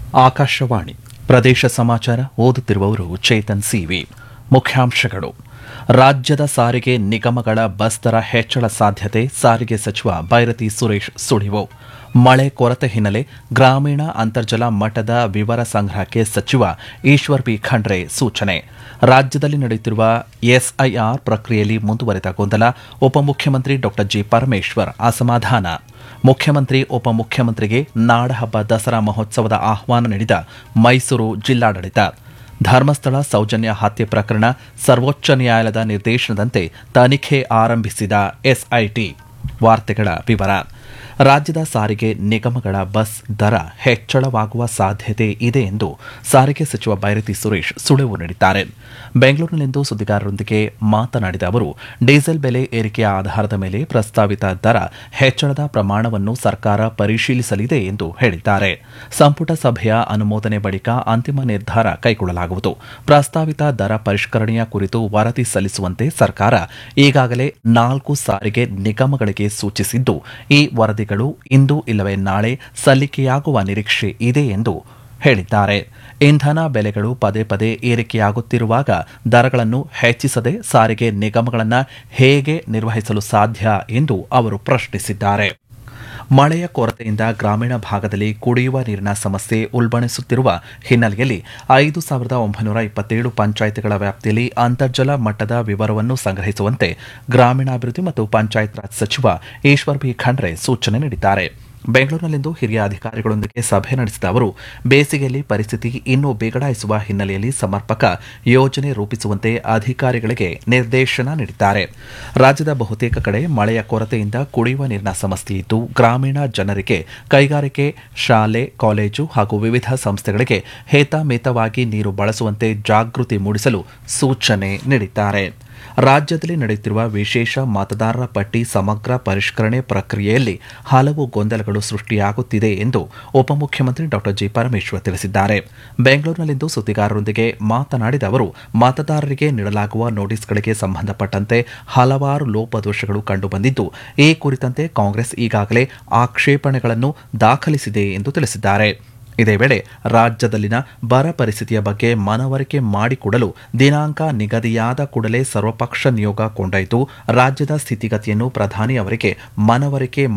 ಆಕಾಶವಾಣಿ ಪ್ರದೇಶ ಸಮಾಚಾರ ಓದುತ್ತಿರುವವರು ಚೇತನ್ ಸಿವಿ ಮುಖ್ಯಾಂಶಗಳು ರಾಜ್ಯದ ಸಾರಿಗೆ ನಿಗಮಗಳ ಬಸ್ ದರ ಹೆಚ್ಚಳ ಸಾಧ್ಯತೆ ಸಾರಿಗೆ ಸಚಿವ ಬೈರತಿ ಸುರೇಶ್ ಸುಳಿವು ಮಳೆ ಕೊರತೆ ಹಿನ್ನೆಲೆ ಗ್ರಾಮೀಣ ಅಂತರ್ಜಲ ಮಟ್ಟದ ವಿವರ ಸಂಗ್ರಹಕ್ಕೆ ಸಚಿವ ಈಶ್ವರ್ ಬಿ ಖಂಡ್ರೆ ಸೂಚನೆ ರಾಜ್ಯದಲ್ಲಿ ನಡೆಯುತ್ತಿರುವ ಎಸ್ಐಆರ್ ಪ್ರಕ್ರಿಯೆಯಲ್ಲಿ ಮುಂದುವರೆದ ಗೊಂದಲ ಉಪಮುಖ್ಯಮಂತ್ರಿ ಡಾ ಜಿ ಪರಮೇಶ್ವರ್ ಅಸಮಾಧಾನ ಮುಖ್ಯಮಂತ್ರಿ ಉಪಮುಖ್ಯಮಂತ್ರಿಗೆ ನಾಡಹಬ್ಬ ದಸರಾ ಮಹೋತ್ಸವದ ಆಹ್ವಾನ ನೀಡಿದ ಮೈಸೂರು ಜಿಲ್ಲಾಡಳಿತ ಧರ್ಮಸ್ಥಳ ಸೌಜನ್ಯ ಹತ್ಯೆ ಪ್ರಕರಣ ಸರ್ವೋಚ್ಚ ನ್ಯಾಯಾಲಯದ ನಿರ್ದೇಶನದಂತೆ ತನಿಖೆ ಆರಂಭಿಸಿದ ಎಸ್ಐಟಿ ವಾರ್ತೆಗಳ ವಿವರ ರಾಜ್ಯದ ಸಾರಿಗೆ ನಿಗಮಗಳ ಬಸ್ ದರ ಹೆಚ್ಚಳವಾಗುವ ಸಾಧ್ಯತೆ ಇದೆ ಎಂದು ಸಾರಿಗೆ ಸಚಿವ ಬೈರತಿ ಸುರೇಶ್ ಸುಳಿವು ನೀಡಿದ್ದಾರೆ ಬೆಂಗಳೂರಿನಲ್ಲಿಂದು ಸುದ್ದಿಗಾರರೊಂದಿಗೆ ಮಾತನಾಡಿದ ಅವರು ಡೀಸೆಲ್ ಬೆಲೆ ಏರಿಕೆಯ ಆಧಾರದ ಮೇಲೆ ಪ್ರಸ್ತಾವಿತ ದರ ಹೆಚ್ಚಳದ ಪ್ರಮಾಣವನ್ನು ಸರ್ಕಾರ ಪರಿಶೀಲಿಸಲಿದೆ ಎಂದು ಹೇಳಿದ್ದಾರೆ ಸಂಪುಟ ಸಭೆಯ ಅನುಮೋದನೆ ಬಳಿಕ ಅಂತಿಮ ನಿರ್ಧಾರ ಕೈಗೊಳ್ಳಲಾಗುವುದು ಪ್ರಸ್ತಾವಿತ ದರ ಪರಿಷ್ಕರಣೆಯ ಕುರಿತು ವರದಿ ಸಲ್ಲಿಸುವಂತೆ ಸರ್ಕಾರ ಈಗಾಗಲೇ ನಾಲ್ಕು ಸಾರಿಗೆ ನಿಗಮಗಳಿಗೆ ಸೂಚಿಸಿದ್ದು ಈ ವರದಿಗಳು ಇಂದು ಇಲ್ಲವೇ ನಾಳೆ ಸಲ್ಲಿಕೆಯಾಗುವ ನಿರೀಕ್ಷೆ ಇದೆ ಎಂದು ಹೇಳಿದ್ದಾರೆ ಇಂಧನ ಬೆಲೆಗಳು ಪದೇ ಪದೇ ಏರಿಕೆಯಾಗುತ್ತಿರುವಾಗ ದರಗಳನ್ನು ಹೆಚ್ಚಿಸದೆ ಸಾರಿಗೆ ನಿಗಮಗಳನ್ನು ಹೇಗೆ ನಿರ್ವಹಿಸಲು ಸಾಧ್ಯ ಎಂದು ಅವರು ಪ್ರಶ್ನಿಸಿದ್ದಾರೆ ಮಳೆಯ ಕೊರತೆಯಿಂದ ಗ್ರಾಮೀಣ ಭಾಗದಲ್ಲಿ ಕುಡಿಯುವ ನೀರಿನ ಸಮಸ್ಯೆ ಉಲ್ಬಣಿಸುತ್ತಿರುವ ಹಿನ್ನೆಲೆಯಲ್ಲಿ ಐದು ಸಾವಿರದ ಒಂಬೈನೂರ ಇಪ್ಪತ್ತೇಳು ಪಂಚಾಯಿತಿಗಳ ವ್ಯಾಪ್ತಿಯಲ್ಲಿ ಅಂತರ್ಜಲ ಮಟ್ಟದ ವಿವರವನ್ನು ಸಂಗ್ರಹಿಸುವಂತೆ ಗ್ರಾಮೀಣಾಭಿವೃದ್ಧಿ ಮತ್ತು ಪಂಚಾಯತ್ ರಾಜ್ ಸಚಿವ ಈಶ್ವರ್ ಬಿ ಖಂಡ್ರೆ ಸೂಚನೆ ನೀಡಿದ್ದಾರೆ ಬೆಂಗಳೂರಿನಲ್ಲಿಂದು ಹಿರಿಯ ಅಧಿಕಾರಿಗಳೊಂದಿಗೆ ಸಭೆ ನಡೆಸಿದ ಅವರು ಬೇಸಿಗೆಯಲ್ಲಿ ಪರಿಸ್ಥಿತಿ ಇನ್ನೂ ಬಿಗಡಾಯಿಸುವ ಹಿನ್ನೆಲೆಯಲ್ಲಿ ಸಮರ್ಪಕ ಯೋಜನೆ ರೂಪಿಸುವಂತೆ ಅಧಿಕಾರಿಗಳಿಗೆ ನಿರ್ದೇಶನ ನೀಡಿದ್ದಾರೆ ರಾಜ್ಯದ ಬಹುತೇಕ ಕಡೆ ಮಳೆಯ ಕೊರತೆಯಿಂದ ಕುಡಿಯುವ ನೀರಿನ ಸಮಸ್ಯೆ ಇದ್ದು ಗ್ರಾಮೀಣ ಜನರಿಗೆ ಕೈಗಾರಿಕೆ ಶಾಲೆ ಕಾಲೇಜು ಹಾಗೂ ವಿವಿಧ ಸಂಸ್ಥೆಗಳಿಗೆ ಹೇತಮಿತವಾಗಿ ನೀರು ಬಳಸುವಂತೆ ಜಾಗೃತಿ ಮೂಡಿಸಲು ಸೂಚನೆ ನೀಡಿದ್ದಾರೆ ರಾಜ್ಯದಲ್ಲಿ ನಡೆಯುತ್ತಿರುವ ವಿಶೇಷ ಮತದಾರರ ಪಟ್ಟಿ ಸಮಗ್ರ ಪರಿಷ್ಕರಣೆ ಪ್ರಕ್ರಿಯೆಯಲ್ಲಿ ಹಲವು ಗೊಂದಲಗಳು ಸೃಷ್ಟಿಯಾಗುತ್ತಿದೆ ಎಂದು ಉಪಮುಖ್ಯಮಂತ್ರಿ ಡಾ ಜಿ ಪರಮೇಶ್ವರ್ ತಿಳಿಸಿದ್ದಾರೆ ಬೆಂಗಳೂರಿನಲ್ಲಿಂದು ಸುದ್ದಿಗಾರರೊಂದಿಗೆ ಮಾತನಾಡಿದ ಅವರು ಮತದಾರರಿಗೆ ನೀಡಲಾಗುವ ನೋಟಿಸ್ಗಳಿಗೆ ಸಂಬಂಧಪಟ್ಟಂತೆ ಹಲವಾರು ಲೋಪದೋಷಗಳು ಕಂಡುಬಂದಿದ್ದು ಈ ಕುರಿತಂತೆ ಕಾಂಗ್ರೆಸ್ ಈಗಾಗಲೇ ಆಕ್ಷೇಪಣೆಗಳನ್ನು ದಾಖಲಿಸಿದೆ ಎಂದು ತಿಳಿಸಿದ್ದಾರೆ ಇದೇ ವೇಳೆ ರಾಜ್ಯದಲ್ಲಿನ ಬರ ಪರಿಸ್ಥಿತಿಯ ಬಗ್ಗೆ ಮನವರಿಕೆ ಮಾಡಿಕೊಡಲು ದಿನಾಂಕ ನಿಗದಿಯಾದ ಕೂಡಲೇ ಸರ್ವಪಕ್ಷ ನಿಯೋಗ ಕೊಂಡೊಯ್ದು ರಾಜ್ಯದ ಸ್ಥಿತಿಗತಿಯನ್ನು ಪ್ರಧಾನಿ ಅವರಿಗೆ ಮನವರಿಕೆ